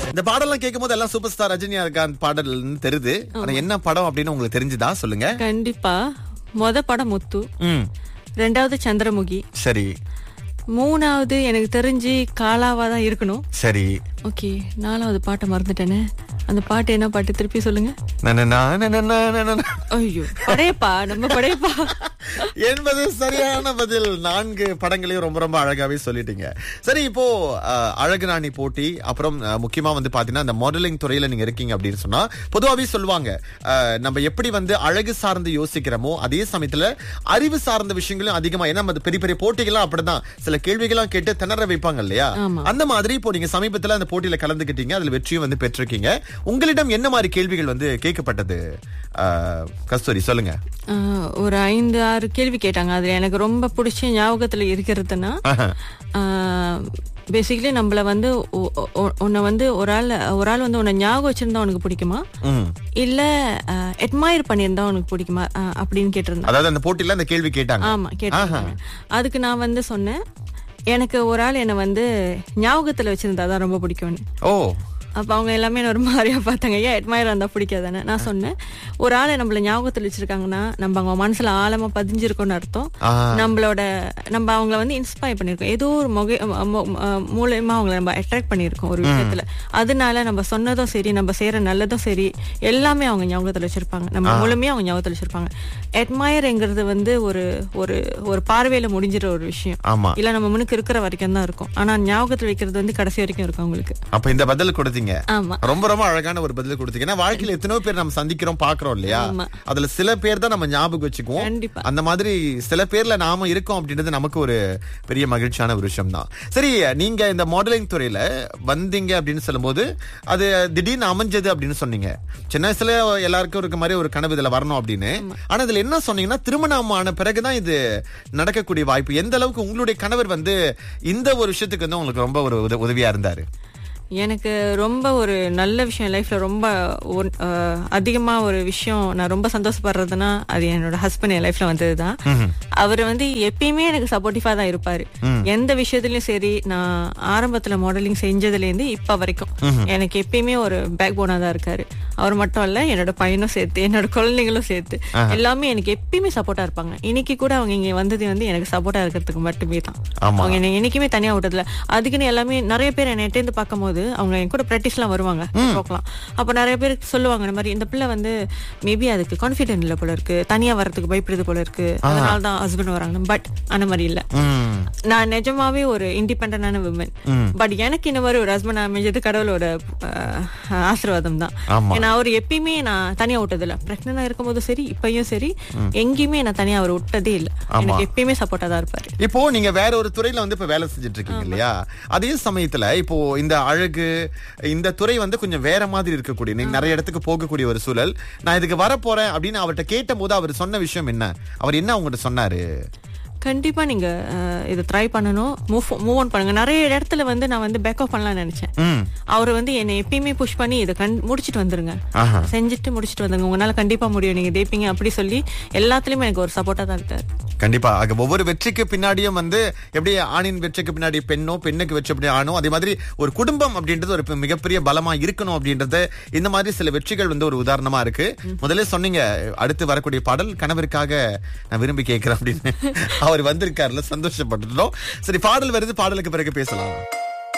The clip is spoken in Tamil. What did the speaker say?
இந்த பாடலாம் கேட்கும் போது எல்லாம் சூப்பர் ஸ்டார் ரஜினிகாந்த் பாடல்னு தெரியுது ஆனா என்ன படம் அப்படின்னு உங்களுக்கு தெரிஞ்சுதா சொல்லுங்க கண்டிப்பா மொத படம் முத்து ம் ரெண்டாவது சந்திரமுகி சரி மூணாவது எனக்கு தெரிஞ்சு காலாவா தான் இருக்கணும் சரி ஓகே நாலாவது பாட்டை மறந்துட்டேனே அந்த பாட்டு என்ன பாட்டு திருப்பி சொல்லுங்க நனனா, நனனா, நனனா. ஐயோ படையப்பா நம்ம படையப்பா என்பது சரியான பதில் நான்கு படங்களையும் ரொம்ப ரொம்ப அழகாவே சொல்லிட்டீங்க சரி இப்போ அஹ், அழகு ராணி போட்டி அப்புறம் அஹ், முக்கியமா வந்து பாத்தீங்கன்னா இந்த மாடலிங் துறையில நீங்க இருக்கீங்க அப்படின்னு சொன்னா பொதுவாவே சொல்லுவாங்க அஹ், நம்ம எப்படி வந்து அழகு சார்ந்து யோசிக்கிறோமோ அதே சமயத்துல அறிவு சார்ந்த விஷயங்களும் அதிகமா ஏன்னா நம்ம பெரிய பெரிய போட்டிகள்லாம் அப்படிதான் சில கேள்விகள்லாம் கேட்டு திணற வைப்பாங்க இல்லையா ஆமா. அந்த மாதிரி இப்போ நீங்க சமீபத்துல அந்த போட்டியில கலந்துக்கிட்டீங்க அதுல வெற்றியும் வந்து பெற்றிருக்கீங்க உங்களிடம் என்ன மாதிரி கேள்விகள் வந்து கேட்கப்பட்டது அஹ், கஸ்தூரி சொல்லுங்க ஆஹ், ஒரு ஐந்து ஆறு கேள்வி கேட்டாங்க அதுல எனக்கு ரொம்ப பிடிச்ச ஞாபகத்துல இருக்கிறதுனா ஆஹா. பேசிக்கலி நம்மள வந்து ஒ- ஒ- உன்னை வந்து ஒரு ஆள் ஒரு ஆள் வந்து உன்னை ஞாபகம் வச்சிருந்தா உனக்கு பிடிக்குமா ம் இல்ல எட்மயர் பண்ணியிருந்தா உனக்கு பிடிக்குமா ஆஹ், அப்படின்னு கேட்டிருந்தேன் அதாவது அந்த போட்டியில அந்த கேள்வி கேட்டாங்க ஆமா கேட்டிருந்தாங்க அதுக்கு நான் வந்து சொன்னேன் எனக்கு ஒரு ஆள் என்னை வந்து ஞாபகத்துல வச்சிருந்தா தான் ரொம்ப பிடிக்கும்னு ஓ அப்ப அவங்க எல்லாமே என்ன ஒரு மாதிரியா பார்த்தாங்க ஏன் அட்மயர் இருந்தா பிடிக்காதானே நான் சொன்னேன் ஒரு ஆளை நம்மள ஞாபகத்துல வச்சிருக்காங்கன்னா நம்ம அவங்க மனசுல ஆழமா பதிஞ்சிருக்கோம்னு அர்த்தம் ஆ. நம்மளோட நம்ம அவங்கள வந்து இன்ஸ்பயர் பண்ணிருக்கோம் ஏதோ ஒரு முக மு- மு- மூலியமா அவங்கள நம்ம அட்ராக்ட் பண்ணிருக்கோம் ஒரு விஷயத்துல அதனால நம்ம சொன்னதும் சரி நம்ம செய்யற நல்லதும் சரி எல்லாமே அவங்க ஞாபகத்துல வச்சிருப்பாங்க நம்ம மூலமே அவங்க ஞாபகத்துல வச்சிருப்பாங்க அட்மயர்ங்கிறது வந்து ஒரு ஒரு ஒரு பார்வையில முடிஞ்சிற ஒரு விஷயம் ஆமா இல்ல நம்ம முன்னுக்கு இருக்கிற வரைக்கும் தான் இருக்கும் ஆனா ஞாபகத்துல வைக்கிறது வந்து கடைசி வரைக்கும் இருக்கும் அவங்களுக்கு அப்ப இந்த பதில் கொடுத்தீங்க ஆமா ரொம்ப ரொம்ப அழகான ஒரு பதில் கொடுத்தீங்க ஏன்னா வாழ்க்கையில எத்தனையோ பேர் நம்ம சந்திக்கிறோம் பாக்குறோம் இல்லையா ஆமா. அதுல சில பேர் தான் நம்ம ஞாபகம் வச்சுக்குவோம் கண்டிப்பா. அந்த மாதிரி சில பேர்ல நாம இருக்கோம் அப்படின்றது நமக்கு ஒரு பெரிய மகிழ்ச்சியான ஒரு விஷயம் தான் சரி நீங்க இந்த மாடலிங் துறையில வந்தீங்க அப்படின்னு சொல்லும்போது அது திடீர்னு அமைஞ்சது அப்படின்னு சொன்னீங்க சின்ன வயசுல எல்லாருக்கும் இருக்க மாதிரி ஒரு கனவு இதுல வரணும் அப்படின்னு ஆனா இதுல என்ன சொன்னீங்கன்னா திருமணம் ஆன பிறகுதான் இது நடக்கக்கூடிய வாய்ப்பு எந்த அளவுக்கு உங்களுடைய கணவர் வந்து இந்த ஒரு விஷயத்துக்கு வந்து உங்களுக்கு ரொம்ப ஒரு உத- உதவியா இருந்தாரு எனக்கு ரொம்ப ஒரு நல்ல விஷயம் லைஃப்ல ரொம்ப ஒன்- அஹ், அதிகமா ஒரு விஷயம் நான் ரொம்ப சந்தோஷப்படுறதுன்னா அது என்னோட ஹஸ்பண்ட் என் லைஃப்ல வந்ததுதான் அவர் வந்து எப்பயுமே எனக்கு சப்போர்ட்டிவா தான் இருப்பாரு எந்த விஷயத்துலயும் சரி நான் ஆரம்பத்துல மாடலிங் செஞ்சதுல இருந்து இப்ப வரைக்கும் எனக்கு எப்பயுமே ஒரு பேக் போனா தான் இருக்காரு அவர் மட்டும் இல்ல என்னோட பையனும் சேர்த்து என்னோட குழந்தைங்களும் சேர்த்து எல்லாமே எனக்கு எப்பயுமே சப்போர்ட்டா இருப்பாங்க இன்னைக்கு கூட அவங்க இங்க வந்தது வந்து எனக்கு சப்போர்ட்டா இருக்கிறதுக்கு மட்டுமே தான் ஆமா. அவங்க என்னை என்னைக்குமே தனியா விட்டதில்ல அதுக்குன்னு எல்லாமே நிறைய பேர் என்னை இருந்து பார்க்கும்போது அவங்க என் கூட ப்ராக்டிஸ் எல்லாம் வருவாங்க போக்கலாம் அப்ப நிறைய பேர் சொல்லுவாங்க இந்த மாதிரி இந்த பிள்ளை வந்து மேபி அதுக்கு கான்பிடென்ட் இல்ல போல இருக்கு தனியா வர்றதுக்கு பயப்படுது போல இருக்கு அதனால தான் ஹஸ்பண்ட் வராங்க பட் அந்த மாதிரி இல்ல ம் நான் நிஜமாவே ஒரு இண்டிபெண்டான விமன் பட் எனக்கு இந்த மாதிரி ஒரு ஹஸ்பண்ட் அமைஞ்சது கடவுளோட அஹ், ஆசீர்வாதம் தான் ஆமா. ஏன்னா அவர் எப்பயுமே நான் தனியா விட்டதில்ல பிரெக்னண்டா இருக்கும்போது சரி இப்பயும் சரி எங்கேயுமே நான் தனியா அவர் விட்டதே இல்ல எனக்கு எப்பயுமே சப்போர்ட்டா தான் இருப்பாரு இப்போ நீங்க வேற ஒரு துறையில வந்து இப்ப வேலை செஞ்சுட்டு இருக்கீங்க இல்லையா அதே சமயத்துல இப்போ இந்த அழகு இந்த துறை வந்து கொஞ்சம் வேற மாதிரி இருக்கக்கூடிய நீங்க நிறைய இடத்துக்கு போகக்கூடிய ஒரு சூழல் நான் இதுக்கு வர போறேன் அப்படின்னு அவர்கிட்ட கேட்ட போது அவர் சொன்ன விஷயம் என்ன அவர் என்ன உங்ககிட்ட சொன்னாரு கண்டிப்பா நீங்க அஹ், இதை ட்ரை பண்ணணும் மூவ் மூவ் ஆன் பண்ணுங்க நிறைய இடத்துல வந்து நான் வந்து பேக் ஆஃப் பண்ணலாம்னு நினைச்சேன் ம் அவர் வந்து என்னை எப்பயுமே புஷ் பண்ணி இதை கண் முடிச்சிட்டு வந்துருங்க ஆஹா. செஞ்சுட்டு முடிச்சிட்டு வந்துருங்க உங்களால கண்டிப்பா முடியும் நீங்க தேப்பீங்க அப்படி சொல்லி எல்லாத்துலயுமே எனக்கு ஒரு சப்போர்ட்டா தான் இருக்காரு கண்டிப்பா ஆக ஒவ்வொரு வெற்றிக்கு பின்னாடியும் வந்து எப்படி ஆணின் வெற்றிக்கு பின்னாடி பெண்ணோ பெண்ணுக்கு வெற்றி அப்படி ஆணோ அதே மாதிரி ஒரு குடும்பம் அப்படின்றது ஒரு மிகப்பெரிய பலமா இருக்கணும் அப்படின்றது இந்த மாதிரி சில வெற்றிகள் வந்து ஒரு உதாரணமா இருக்கு முதல்ல சொன்னீங்க அடுத்து வரக்கூடிய பாடல் கணவருக்காக நான் விரும்பி கேட்கிறேன் அப்படின்னு அவர் வந்திருக்காருல சந்தோஷப்பட்டுட்டோம் சரி பாடல் வருது பாடலுக்கு பிறகு பேசலாம்